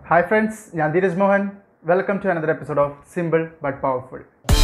hi friends ഞാൻ Dheeraj Mohan welcome to another episode of simple but powerful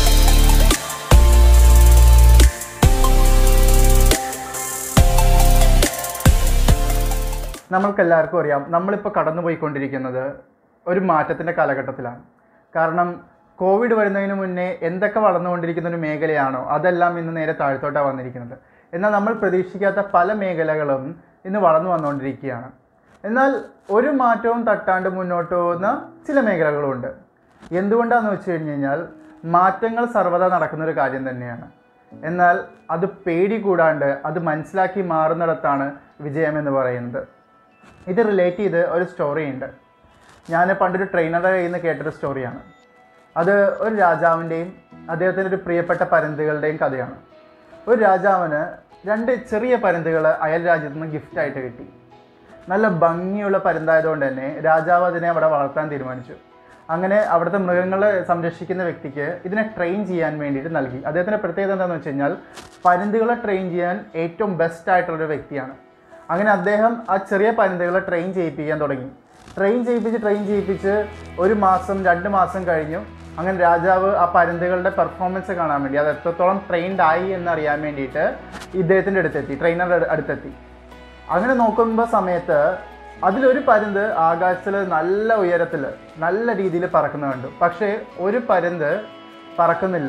നമ്മൾക്കെല്ലാവർക്കും അറിയാം നമ്മളിപ്പോൾ കടന്നുപോയിക്കൊണ്ടിരിക്കുന്നത് ഒരു മാറ്റത്തിൻ്റെ കാലഘട്ടത്തിലാണ് കാരണം കോവിഡ് വരുന്നതിന് മുന്നേ എന്തൊക്കെ വളർന്നുകൊണ്ടിരിക്കുന്ന ഒരു മേഖലയാണോ അതെല്ലാം ഇന്ന് നേരെ താഴ്ത്തോട്ടാണ് വന്നിരിക്കുന്നത് എന്നാൽ നമ്മൾ പ്രതീക്ഷിക്കാത്ത പല മേഖലകളും ഇന്ന് വളർന്നു വന്നുകൊണ്ടിരിക്കുകയാണ് എന്നാൽ ഒരു മാറ്റവും തട്ടാണ്ട് മുന്നോട്ട് പോകുന്ന ചില മേഖലകളുമുണ്ട് എന്തുകൊണ്ടാണെന്ന് വെച്ച് കഴിഞ്ഞ് കഴിഞ്ഞാൽ മാറ്റങ്ങൾ സർവ്വതാ നടക്കുന്ന ഒരു കാര്യം തന്നെയാണ് എന്നാൽ അത് പേടി കൂടാണ്ട് അത് മനസ്സിലാക്കി മാറുന്നിടത്താണ് വിജയം എന്ന് പറയുന്നത് ഇത് റിലേറ്റ് ചെയ്ത് ഒരു സ്റ്റോറി ഉണ്ട് ഞാൻ പണ്ടൊരു ട്രെയിനറുടെ കയ്യിൽ നിന്ന് കേട്ടൊരു സ്റ്റോറിയാണ് അത് ഒരു രാജാവിൻ്റെയും അദ്ദേഹത്തിൻ്റെ ഒരു പ്രിയപ്പെട്ട പരുന്തുകളുടെയും കഥയാണ് ഒരു രാജാവിന് രണ്ട് ചെറിയ പരുന്തുകൾ അയൽ രാജ്യത്ത് നിന്ന് ഗിഫ്റ്റായിട്ട് കിട്ടി നല്ല ഭംഗിയുള്ള പരുന്തായതുകൊണ്ട് തന്നെ രാജാവ് അതിനെ അവിടെ വളർത്താൻ തീരുമാനിച്ചു അങ്ങനെ അവിടുത്തെ മൃഗങ്ങളെ സംരക്ഷിക്കുന്ന വ്യക്തിക്ക് ഇതിനെ ട്രെയിൻ ചെയ്യാൻ വേണ്ടിയിട്ട് നൽകി അദ്ദേഹത്തിൻ്റെ പ്രത്യേകത എന്താണെന്ന് വെച്ച് കഴിഞ്ഞാൽ പരുന്തുകളെ ട്രെയിൻ ചെയ്യാൻ ഏറ്റവും ബെസ്റ്റ് ആയിട്ടുള്ളൊരു വ്യക്തിയാണ് അങ്ങനെ അദ്ദേഹം ആ ചെറിയ പരുന്തുകളെ ട്രെയിൻ ചെയ്യിപ്പിക്കാൻ തുടങ്ങി ട്രെയിൻ ചെയ്യിപ്പിച്ച് ട്രെയിൻ ചെയ്യിപ്പിച്ച് ഒരു മാസം രണ്ട് മാസം കഴിഞ്ഞു അങ്ങനെ രാജാവ് ആ പരുന്തുകളുടെ പെർഫോമൻസ് കാണാൻ വേണ്ടി അത് എത്രത്തോളം ട്രെയിൻഡ് ആയി എന്നറിയാൻ വേണ്ടിയിട്ട് ഇദ്ദേഹത്തിൻ്റെ അടുത്തെത്തി ട്രെയിനറുടെ അടുത്തെത്തി അങ്ങനെ നോക്കുമ്പോൾ സമയത്ത് അതിലൊരു പരുന്ത് ആകാശത്തിൽ നല്ല ഉയരത്തിൽ നല്ല രീതിയിൽ പറക്കുന്ന കണ്ടു പക്ഷേ ഒരു പരുന്ത് പറക്കുന്നില്ല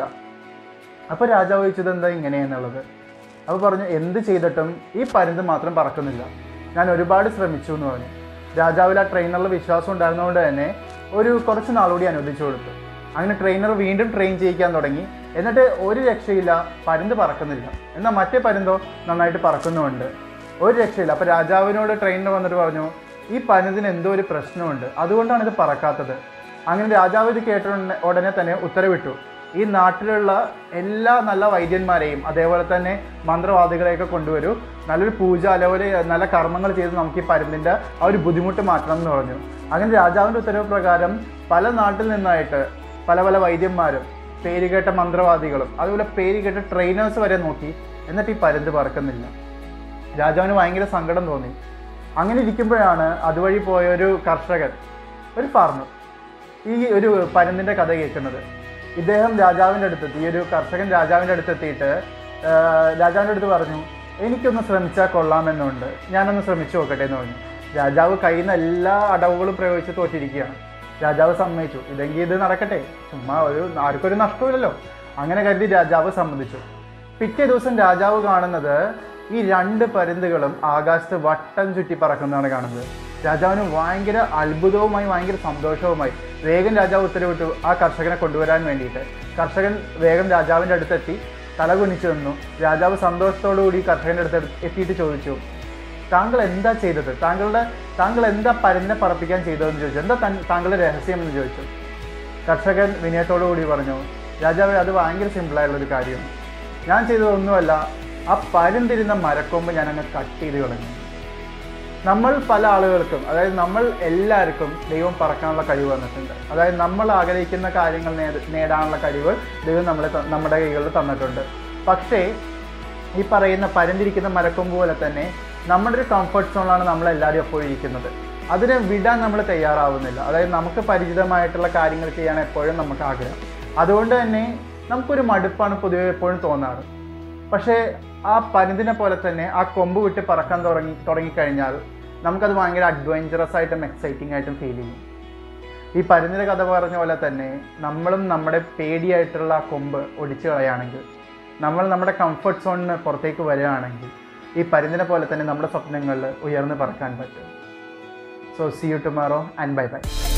അപ്പോൾ രാജാവ് ചോദിച്ചത് എന്താ ഇങ്ങനെയെന്നുള്ളത് അപ്പോൾ പറഞ്ഞു എന്ത് ചെയ്തിട്ടും ഈ പരുന്ത് മാത്രം പറക്കുന്നില്ല ഞാൻ ഒരുപാട് ശ്രമിച്ചു എന്ന് പറഞ്ഞു രാജാവിൽ ആ ട്രെയിനറിൽ വിശ്വാസം ഉണ്ടായിരുന്നതുകൊണ്ട് തന്നെ ഒരു കുറച്ച് നാളുകൂടി അനുവദിച്ചു കൊടുത്തു അങ്ങനെ ട്രെയിനർ വീണ്ടും ട്രെയിൻ ചെയ്യിക്കാൻ തുടങ്ങി എന്നിട്ട് ഒരു രക്ഷയില്ല പരുന്ത് പറക്കുന്നില്ല എന്നാൽ മറ്റേ പരുന്തോ നന്നായിട്ട് പറക്കുന്നുമുണ്ട് ഒരു രക്ഷയില്ല അപ്പോൾ രാജാവിനോട് ട്രെയിനർ വന്നിട്ട് പറഞ്ഞു ഈ പരുന്തിന് എന്തോ ഒരു പ്രശ്നമുണ്ട് അതുകൊണ്ടാണ് ഇത് പറക്കാത്തത് അങ്ങനെ രാജാവ് ഇത് കേട്ട ഉടനെ- ഉടനെ തന്നെ ഉത്തരവിട്ടു ഈ നാട്ടിലുള്ള എല്ലാ നല്ല വൈദ്യന്മാരെയും അതേപോലെ തന്നെ മന്ത്രവാദികളെയൊക്കെ കൊണ്ടുവരൂ നല്ലൊരു പൂജ അതേപോലെ നല്ല കർമ്മങ്ങൾ ചെയ്ത് നമുക്ക് ഈ പരുന്തിൻ്റെ ആ ഒരു ബുദ്ധിമുട്ട് മാറ്റണം എന്ന് പറഞ്ഞു അങ്ങനെ രാജാവിൻ്റെ ഉത്തരവ് പ്രകാരം പല നാട്ടിൽ നിന്നായിട്ട് പല പല വൈദ്യന്മാരും പേരുകേട്ട മന്ത്രവാദികളും അതുപോലെ പേരുകേട്ട ട്രെയിനേഴ്സ് വരെ നോക്കി എന്നിട്ട് ഈ പരുന്ത് പറക്കുന്നില്ല രാജാവിന് ഭയങ്കര സങ്കടം തോന്നി അങ്ങനെ ഇരിക്കുമ്പോഴാണ് അതുവഴി പോയ ഒരു കർഷകൻ ഒരു ഫാർമർ ഈ ഒരു പരുന്തിൻ്റെ കഥ കേൾക്കുന്നത് ഇദ്ദേഹം രാജാവിൻ്റെ അടുത്തെത്തി ഈ ഒരു കർഷകൻ രാജാവിൻ്റെ അടുത്തെത്തിയിട്ട് ആ, രാജാവിൻ്റെ അടുത്ത് പറഞ്ഞു എനിക്കൊന്ന് ശ്രമിച്ചാൽ കൊള്ളാമെന്നുണ്ട് ഞാനൊന്ന് ശ്രമിച്ചു നോക്കട്ടെ എന്ന് പറഞ്ഞു രാജാവ് കയ്യിൽ നിന്ന് എല്ലാ അടവുകളും പ്രയോഗിച്ച് തോറ്റിരിക്കുകയാണ് രാജാവ് സമ്മതിച്ചു ഇതെങ്കിൽ ഇത് നടക്കട്ടെ ചുമ്മാ ഒരു ആർക്കൊരു നഷ്ടമില്ലല്ലോ അങ്ങനെ കരുതി രാജാവ് സമ്മതിച്ചു പിറ്റേ ദിവസം രാജാവ് കാണുന്നത് ഈ രണ്ട് പരുന്തുകളും ആകാശത്ത് വട്ടം ചുറ്റി പറക്കുന്നതാണ് കാണുന്നത് രാജാവിന് ഭയങ്കര അത്ഭുതവുമായി ഭയങ്കര സന്തോഷവുമായി വേഗം രാജാവ് ഉത്തരവിട്ടു ആ കർഷകനെ കൊണ്ടുവരാൻ വേണ്ടിയിട്ട് കർഷകൻ വേഗം രാജാവിൻ്റെ അടുത്തെത്തി തല കുനിച്ചു നിന്നു രാജാവ് സന്തോഷത്തോടു കൂടി കർഷകൻ്റെ അടുത്ത് എത്തിയിട്ട് ചോദിച്ചു താങ്കൾ എന്താ ചെയ്തത് താങ്കളുടെ താങ്കൾ എന്താ പരുന്തിനെ പറപ്പിക്കാൻ ചെയ്തതെന്ന് ചോദിച്ചു എന്താ തൻ- താങ്കളുടെ രഹസ്യം എന്ന് ചോദിച്ചു കർഷകൻ വിനയത്തോടു കൂടി പറഞ്ഞു രാജാവേ അത് ഭയങ്കര സിമ്പിളായിട്ടുള്ളൊരു കാര്യമാണ് ഞാൻ ചെയ്തതൊന്നുമല്ല ആ പരുന്തിരുന്ന മരക്കൊമ്പ് ഞാൻ അങ്ങ് കട്ട് ചെയ്ത് കളഞ്ഞു നമ്മൾ പല ആളുകൾക്കും അതായത് നമ്മൾ എല്ലാവർക്കും ദൈവം പറക്കാനുള്ള കഴിവ് തന്നിട്ടുണ്ട് അതായത് നമ്മൾ ആഗ്രഹിക്കുന്ന കാര്യങ്ങൾ നേട- നേടാനുള്ള കഴിവ് ദൈവം നമ്മളെ ത- നമ്മുടെ കൈകളിൽ തന്നിട്ടുണ്ട് പക്ഷേ ഈ പറയുന്ന പരന്നിരിക്കുന്ന മരക്കൊമ്പ് പോലെ തന്നെ നമ്മുടെ ഒരു കംഫർട്ട് സോണിലാണ് നമ്മളെല്ലാവരും എപ്പോഴും ഇരിക്കുന്നത് അതിനെ വിടാൻ നമ്മൾ തയ്യാറാവുന്നില്ല അതായത് നമുക്ക് പരിചിതമായിട്ടുള്ള കാര്യങ്ങൾ ചെയ്യാൻ എപ്പോഴും നമുക്ക് ആഗ്രഹം അതുകൊണ്ട് തന്നെ നമുക്കൊരു മടുപ്പാണ് പൊതുവെ എപ്പോഴും തോന്നാറ് പക്ഷേ ആ പരുന്തിനെ പോലെ തന്നെ ആ കൊമ്പ് വിട്ട് പറക്കാൻ തുടങ്ങി തുടങ്ങിക്കഴിഞ്ഞാൽ നമുക്കത് ഭയങ്കര അഡ്വഞ്ചറസ് ആയിട്ടും എക്സൈറ്റിംഗ് ആയിട്ടും ഫീൽ ചെയ്യും ഈ പരുന്തിൻ്റെ കഥ പറഞ്ഞ പോലെ തന്നെ നമ്മളും നമ്മുടെ പേടിയായിട്ടുള്ള ആ കൊമ്പ് ഒടിച്ചു കളയുകയാണെങ്കിൽ നമ്മൾ നമ്മുടെ കംഫർട്ട് സോണിന് പുറത്തേക്ക് വരികയാണെങ്കിൽ ഈ പരുന്തിനെ പോലെ തന്നെ നമ്മുടെ സ്വപ്നങ്ങളിൽ ഉയർന്നു പറക്കാൻ പറ്റും so see you tomorrow and bye by